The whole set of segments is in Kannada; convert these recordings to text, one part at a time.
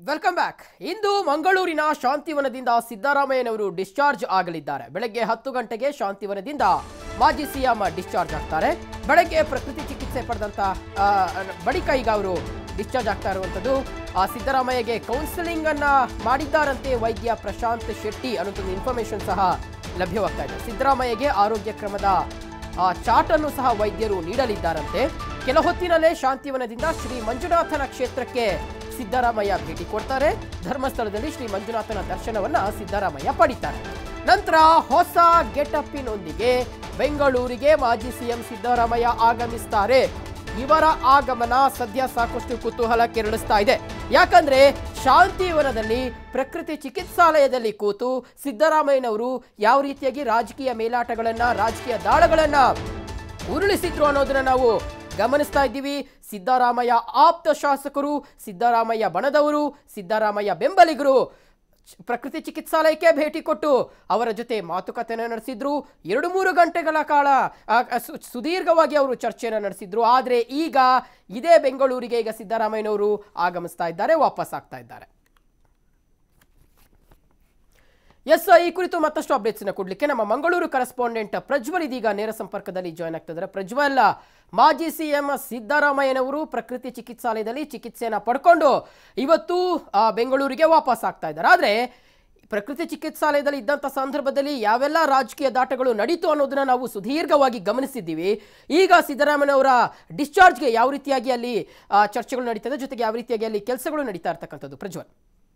ವೆಲ್ಕಮ್ ಬ್ಯಾಕ್ ಇಂದು ಮಂಗಳೂರಿನ ಶಾಂತಿವನದಿಂದ ಸಿದ್ದರಾಮಯ್ಯನವರು ಡಿಸ್ಚಾರ್ಜ್ ಆಗಲಿದ್ದಾರೆ ಬೆಳಗ್ಗೆ ಹತ್ತು ಗಂಟೆಗೆ ಶಾಂತಿವನದಿಂದ ಮಾಜಿ ಸಿಎಂ ಡಿಸ್ಚಾರ್ಜ್ ಆಗ್ತಾರೆ ಬೆಳಗ್ಗೆ ಪ್ರಕೃತಿ ಚಿಕಿತ್ಸೆ ಪಡೆದಂತ ಆ, ಬಳಿಕ ಈಗ ಅವರು ಡಿಸ್ಚಾರ್ಜ್ ಆಗ್ತಾ ಇರುವಂಥದ್ದು ಆ ಸಿದ್ದರಾಮಯ್ಯಗೆ ಕೌನ್ಸಿಲಿಂಗ್ ಅನ್ನ ಮಾಡಿದ್ದಾರಂತೆ ವೈದ್ಯ ಪ್ರಶಾಂತ್ ಶೆಟ್ಟಿ ಅನ್ನೋದೊಂದು ಇನ್ಫಾರ್ಮೇಶನ್ ಸಹ ಲಭ್ಯವಾಗ್ತಾ ಇದೆ ಸಿದ್ದರಾಮಯ್ಯಗೆ ಆರೋಗ್ಯ ಕ್ರಮದ ಆ ಚಾರ್ಟ್ ಅನ್ನು ಸಹ ವೈದ್ಯರು ನೀಡಲಿದ್ದಾರಂತೆ ಕೆಲ ಹೊತ್ತಿನಲ್ಲೇ ಶಾಂತಿವನದಿಂದ ಶ್ರೀ ಮಂಜುನಾಥನ ಕ್ಷೇತ್ರಕ್ಕೆ ಸಿದ್ದರಾಮಯ್ಯ ಭೇಟಿ ಕೊಡ್ತಾರೆ ಧರ್ಮಸ್ಥಳದಲ್ಲಿ ಶ್ರೀ ಮಂಜುನಾಥನ ದರ್ಶನವನ್ನ ಸಿದ್ದರಾಮಯ್ಯ ಪಡಿತಾರೆ ನಂತರ ಹೊಸ ಗೆಟಪ್ಪಿನೊಂದಿಗೆ ಬೆಂಗಳೂರಿಗೆ ಮಾಜಿ ಸಿಎಂ ಸಿದ್ದರಾಮಯ್ಯ ಆಗಮಿಸ್ತಾರೆ ಇವರ ಆಗಮನ ಸದ್ಯ ಸಾಕಷ್ಟು ಕುತೂಹಲ ಕೆರಳಿಸ್ತಾ ಇದೆ ಯಾಕಂದ್ರೆ ಶಾಂತಿವನದಲ್ಲಿ ಪ್ರಕೃತಿ ಚಿಕಿತ್ಸಾಲಯದಲ್ಲಿ ಕೂತು ಸಿದ್ದರಾಮಯ್ಯನವರು ಯಾವ ರೀತಿಯಾಗಿ ರಾಜಕೀಯ ಮೇಲಾಟಗಳನ್ನ ರಾಜಕೀಯ ದಾಳಗಳನ್ನ ಉರುಳಿಸಿದ್ರು ಅನ್ನೋದನ್ನ ನಾವು ಗಮನಿಸ್ತಾ ಇದ್ದೀವಿ ಸಿದ್ದರಾಮಯ್ಯ ಆಪ್ತ ಶಾಸಕರು ಸಿದ್ದರಾಮಯ್ಯ ಬಣದವರು ಸಿದ್ದರಾಮಯ್ಯ ಬೆಂಬಲಿಗರು ಚ- ಪ್ರಕೃತಿ ಚಿಕಿತ್ಸಾಲಯಕ್ಕೆ ಭೇಟಿ ಕೊಟ್ಟು ಅವರ ಜೊತೆ ಮಾತುಕತೆಯನ್ನು ನಡೆಸಿದ್ರು ಎರಡು ಮೂರು ಗಂಟೆಗಳ ಕಾಲ ಆ, ಆ, ಸು- ಸುದೀರ್ಘವಾಗಿ ಅವರು ಚರ್ಚೆಯನ್ನು ನಡೆಸಿದ್ರು ಆದರೆ ಈಗ ಇದೇ ಬೆಂಗಳೂರಿಗೆ ಈಗ ಸಿದ್ದರಾಮಯ್ಯನವರು ಆಗಮಿಸ್ತಾ ಇದ್ದಾರೆ ವಾಪಸ್ ಆಗ್ತಾ ಇದ್ದಾರೆ ಎಸ್ ಈ ಕುರಿತು ಮತ್ತಷ್ಟು ಅಪ್ಡೇಟ್ಸ್ ಕೊಡ್ಲಿಕ್ಕೆ ನಮ್ಮ ಮಂಗಳೂರು ಕರೆಸ್ಪಾಂಡೆಂಟ್ ಪ್ರಜ್ವಲ್ ಇದೀಗ ನೇರ ಸಂಪರ್ಕದಲ್ಲಿ ಜಾಯ್ನ್ ಆಗ್ತಿದ್ದಾರೆ ಪ್ರಜ್ವಲ್ ಮಾಜಿ ಸಿಎಂ ಸಿದ್ದರಾಮಯ್ಯನವರು ಪ್ರಕೃತಿ ಚಿಕಿತ್ಸಾಲಯದಲ್ಲಿ ಚಿಕಿತ್ಸೆಯನ್ನ ಪಡ್ಕೊಂಡು ಇವತ್ತು ಆ, ಬೆಂಗಳೂರಿಗೆ ವಾಪಸ್ ಆಗ್ತಾ ಇದ್ದಾರೆ ಆದ್ರೆ ಪ್ರಕೃತಿ ಚಿಕಿತ್ಸಾಲಯದಲ್ಲಿ ಇದ್ದಂಥ ಸಂದರ್ಭದಲ್ಲಿ ಯಾವೆಲ್ಲ ರಾಜಕೀಯ ದಾಟಗಳು ನಡೀತು ಅನ್ನೋದನ್ನ ನಾವು ಸುದೀರ್ಘವಾಗಿ ಗಮನಿಸಿದ್ದೀವಿ ಈಗ ಸಿದ್ದರಾಮಯ್ಯನವರ ಡಿಸ್ಚಾರ್ಜ್ಗೆ ಯಾವ ರೀತಿಯಾಗಿ ಅಲ್ಲಿ ಆ, ಚರ್ಚೆಗಳು ನಡೀತದೆ ಜೊತೆಗೆ ಯಾವ ರೀತಿಯಾಗಿ ಅಲ್ಲಿ ಕೆಲಸಗಳು ನಡೀತಾ ಇರ್ತಕ್ಕಂಥದ್ದು ಪ್ರಜ್ವಲ್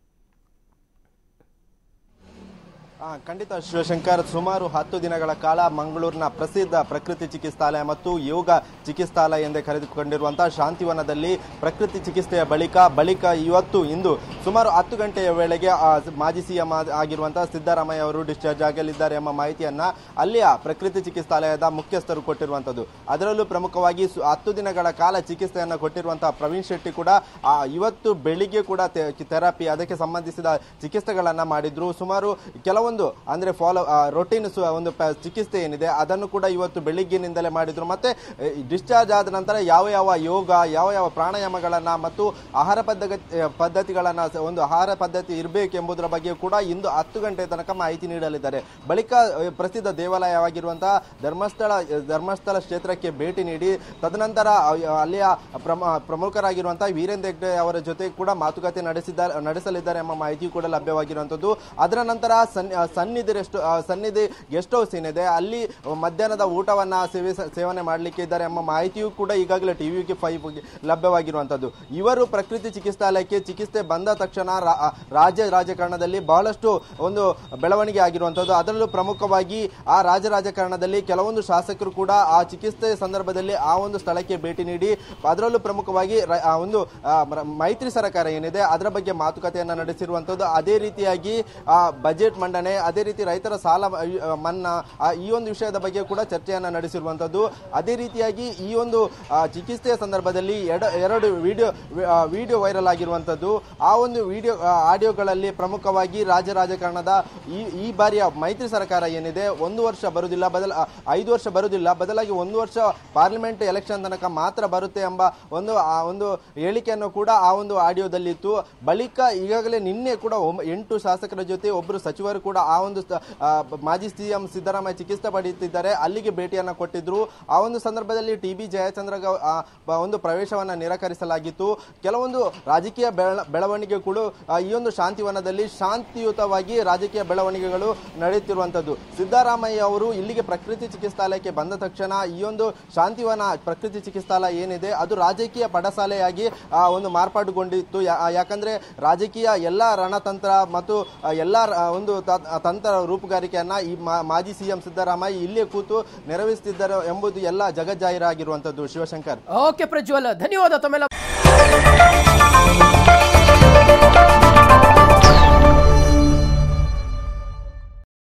ಆ, ಖಂಡಿತ ಶಿವಶಂಕರ್ ಸುಮಾರು ಹತ್ತು ದಿನಗಳ ಕಾಲ ಮಂಗಳೂರಿನ ಪ್ರಸಿದ್ಧ ಪ್ರಕೃತಿ ಚಿಕಿತ್ಸಾಲಯ ಮತ್ತು ಯೋಗ ಚಿಕಿತ್ಸಾಲಯ ಎಂದೇ ಕರೆದುಕೊಂಡಿರುವಂತಹ ಶಾಂತಿವನದಲ್ಲಿ ಪ್ರಕೃತಿ ಚಿಕಿತ್ಸೆಯ ಬಳಿಕ ಬಳಿಕ ಇವತ್ತು ಇಂದು ಸುಮಾರು ಹತ್ತು ಗಂಟೆಯ ವೇಳೆಗೆ ಆ, ಮಾಜಿ ಸಿಎಂ ಆಗಿರುವಂತಹ ಸಿದ್ದರಾಮಯ್ಯ ಅವರು ಡಿಸ್ಚಾರ್ಜ್ ಆಗಲಿದ್ದಾರೆ ಎಂಬ ಮಾಹಿತಿಯನ್ನ ಅಲ್ಲಿಯ ಪ್ರಕೃತಿ ಚಿಕಿತ್ಸಾಲಯದ ಮುಖ್ಯಸ್ಥರು ಕೊಟ್ಟಿರುವಂತದ್ದು ಅದರಲ್ಲೂ ಪ್ರಮುಖವಾಗಿ ಸು- ಹತ್ತು ದಿನಗಳ ಕಾಲ ಚಿಕಿತ್ಸೆಯನ್ನು ಕೊಟ್ಟಿರುವಂತಹ ಪ್ರವೀಣ್ ಶೆಟ್ಟಿ ಕೂಡ ಆ, ಇವತ್ತು ಬೆಳಿಗ್ಗೆ ಕೂಡ ಥೆರಪಿ ಅದಕ್ಕೆ ಸಂಬಂಧಿಸಿದ ಚಿಕಿತ್ಸೆಗಳನ್ನ ಮಾಡಿದ್ರು ಸುಮಾರು ಕೆಲವೊಂದು ಅಂದ್ರೆ ಫಾಲೋ ರೊಟೀನ್ ಒಂದು ಪ- ಚಿಕಿತ್ಸೆ ಏನಿದೆ ಅದನ್ನು ಕೂಡ ಇವತ್ತು ಬೆಳಿಗ್ಗಿನಿಂದಲೇ ಮಾಡಿದ್ರು ಮತ್ತೆ ಡಿಸ್ಚಾರ್ಜ್ ಆದ ನಂತರ ಯಾವ ಯಾವ ಯೋಗ ಯಾವ ಯಾವ ಪ್ರಾಣಾಯಾಮಗಳನ್ನ ಮತ್ತು ಆಹಾರ ಪದ್ಧತಿ ಪದ್ಧತಿಗಳನ್ನ ಸ- ಒಂದು ಆಹಾರ ಪದ್ಧತಿ ಇರಬೇಕು ಎಂಬುದರ ಬಗ್ಗೆ ಕೂಡ ಇಂದು ಹತ್ತು ಗಂಟೆ ತನಕ ಮಾಹಿತಿ ನೀಡಲಿದ್ದಾರೆ ಬಳಿಕ ಅ, ಪ್ರಸಿದ್ಧ ದೇವಾಲಯವಾಗಿರುವಂತಹ ಧರ್ಮಸ್ಥಳ ಧರ್ಮಸ್ಥಳ ಕ್ಷೇತ್ರಕ್ಕೆ ಭೇಟಿ ನೀಡಿ ತದನಂತರ ಅ- ಅಲ್ಲಿಯ ಪ್ರಮ ಪ್ರಮುಖರಾಗಿರುವಂತಹ ವೀರೇಂದ್ರ ಹೆಗ್ಡೆ ಅವರ ಜೊತೆ ಕೂಡ ಮಾತುಕತೆ ನಡೆಸಿದ್ದಾರೆ ನಡೆಸಲಿದ್ದಾರೆ ಎಂಬ ಮಾಹಿತಿ ಕೂಡ ಲಭ್ಯವಾಗಿರುವಂತದ್ದು ಅದರ ನಂತರ ಸನ್- ಆ, ಸನ್ನಿಧಿ ರೆಸ್ಟ್ ಆ, ಸನ್ನಿಧಿ ಗೆಸ್ಟ್ ಹೌಸ್ ಏನಿದೆ ಅಲ್ಲಿ ಮಧ್ಯಾಹ್ನದ ಊಟವನ್ನ ಸೇವೆ ಸೇವನೆ ಮಾಡಲಿಕ್ಕೆ ಇದ್ದಾರೆ ಎಂಬ ಮಾಹಿತಿಯೂ ಕೂಡ ಈಗಾಗಲೇ ಟಿವಿಗೆ ಫೈವ್ ಲಭ್ಯವಾಗಿರುವಂತದ್ದು ಇವರು ಪ್ರಕೃತಿ ಚಿಕಿತ್ಸಾಲಯಕ್ಕೆ ಚಿಕಿತ್ಸೆ ಬಂದ ತಕ್ಷಣ ರಾ- ಆ, ರಾಜ್ಯ ರಾಜಕಾರಣದಲ್ಲಿ ಬಹಳಷ್ಟು ಒಂದು ಬೆಳವಣಿಗೆ ಆಗಿರುವಂತದ್ದು ಅದರಲ್ಲೂ ಪ್ರಮುಖವಾಗಿ ಆ ರಾಜ ರಾಜಕಾರಣದಲ್ಲಿ ಕೆಲವೊಂದು ಶಾಸಕರು ಕೂಡ ಆ ಚಿಕಿತ್ಸೆ ಸಂದರ್ಭದಲ್ಲಿ ಆ ಒಂದು ಸ್ಥಳಕ್ಕೆ ಭೇಟಿ ನೀಡಿ ಅದರಲ್ಲೂ ಪ್ರಮುಖವಾಗಿ ರ- ಆ ಒಂದು ಆ, ಮ- ಮೈತ್ರಿ ಸರ್ಕಾರ ಏನಿದೆ ಅದರ ಬಗ್ಗೆ ಮಾತುಕತೆಯನ್ನ ನಡೆಸಿರುವಂತದ್ದು ಅದೇ ರೀತಿಯಾಗಿ ಆ ಬಜೆಟ್ ಮಂಡನೆ ಅದೇ ರೀತಿ ರೈತರ ಸಾಲ ಆ, ಮನ್ನಾ ಆ, ಈ ಒಂದು ವಿಷಯದ ಬಗ್ಗೆ ಕೂಡ ಚರ್ಚೆಯನ್ನ ನಡೆಸಿರುವಂತದ್ದು ಅದೇ ರೀತಿಯಾಗಿ ಈ ಒಂದು ಆ, ಚಿಕಿತ್ಸೆಯ ಸಂದರ್ಭದಲ್ಲಿ ಎಡ- ಎರಡು ವಿಡಿಯೋ ವಿಡಿಯೋ ವೈರಲ್ ಆಗಿರುವಂತದ್ದು ಆ ಒಂದು ವಿಡಿಯೋ ಆಡಿಯೋಗಳಲ್ಲಿ ಪ್ರಮುಖವಾಗಿ ರಾಜ್ಯ ರಾಜಕಾರಣದ ಈ ಈ ಬಾರಿಯ ಮೈತ್ರಿ ಸರ್ಕಾರ ಏನಿದೆ ಒಂದು ವರ್ಷ ಬರುವುದಿಲ್ಲ ಬದಲ ಆ, ಐದು ವರ್ಷ ಬರುವುದಿಲ್ಲ ಬದಲಾಗಿ ಒಂದು ವರ್ಷ ಪಾರ್ಲಿಮೆಂಟ್ ಎಲೆಕ್ಷನ್ ತನಕ ಮಾತ್ರ ಬರುತ್ತೆ ಎಂಬ ಒಂದು ಆ ಒಂದು ಹೇಳಿಕೆಯನ್ನು ಕೂಡ ಆ ಒಂದು ಆಡಿಯೋದಲ್ಲಿತ್ತು ಬಳಿಕ ಈಗಾಗಲೇ ನಿನ್ನೆ ಕೂಡ ಒಮ್- ಎಂಟು ಶಾಸಕರ ಜೊತೆ ಒಬ್ಬರು ಸಚಿವರು ಕೂಡ ಆ ಒಂದು ಸ- ಆ, ಮಾಜಿ ಸಿಎಂ ಸಿದ್ದರಾಮಯ್ಯ ಚಿಕಿತ್ಸೆ ಪಡೆಯುತ್ತಿದ್ದಾರೆ ಅಲ್ಲಿಗೆ ಭೇಟಿಯನ್ನ ಕೊಟ್ಟಿದ್ರು ಆ ಒಂದು ಸಂದರ್ಭದಲ್ಲಿ ಟಿ ಬಿ ಜಯಚಂದ್ರ ಗೌ- ಆ, ಬ- ಒಂದು ಪ್ರವೇಶವನ್ನ ನಿರಾಕರಿಸಲಾಗಿತ್ತು ಕೆಲವೊಂದು ರಾಜಕೀಯ ಬೆಳ- ಬೆಳವಣಿಗೆಗಳು ಆ, ಈ ಒಂದು ಶಾಂತಿವನದಲ್ಲಿ ಶಾಂತಿಯುತವಾಗಿ ರಾಜಕೀಯ ಬೆಳವಣಿಗೆಗಳು ನಡೆಯುತ್ತಿರುವಂತದ್ದು ಸಿದ್ದರಾಮಯ್ಯ ಅವರು ಇಲ್ಲಿಗೆ ಪ್ರಕೃತಿ ಚಿಕಿತ್ಸಾಲಯಕ್ಕೆ ಬಂದ ತಕ್ಷಣ ಈ ಒಂದು ಶಾಂತಿವನ ಪ್ರಕೃತಿ ಚಿಕಿತ್ಸಾಲಯ ಏನಿದೆ ಅದು ರಾಜಕೀಯ ಪಡಸಾಲೆಯಾಗಿ ಆ, ಒಂದು ಮಾರ್ಪಾಡುಗೊಂಡಿತ್ತು ಯಾ- ಯಾಕಂದ್ರೆ ರಾಜಕೀಯ ಎಲ್ಲ ರಣತಂತ್ರ ಮತ್ತು ಆ, ಎಲ್ಲ ರ- ಒಂದು ತ- ತಂತ್ರ ರೂಪುಗಾರಿಕೆಯನ್ನ ಈ ಮಾ- ಮಾಜಿ ಸಿಎಂ ಸಿದ್ದರಾಮಯ್ಯ ಇಲ್ಲೇ ಕೂತು ನೆರವೇರಿಸುತ್ತಿದ್ದಾರೆ ಎಂಬುದು ಎಲ್ಲ ಜಗಜ್ಜಾಹಿರಾಗಿರುವಂತದ್ದು ಶಿವಶಂಕರ್ ಓಕೆ ಪ್ರಜ್ವಲ್ ಧನ್ಯವಾದ ತಮ್ಮೆಲ್ಲ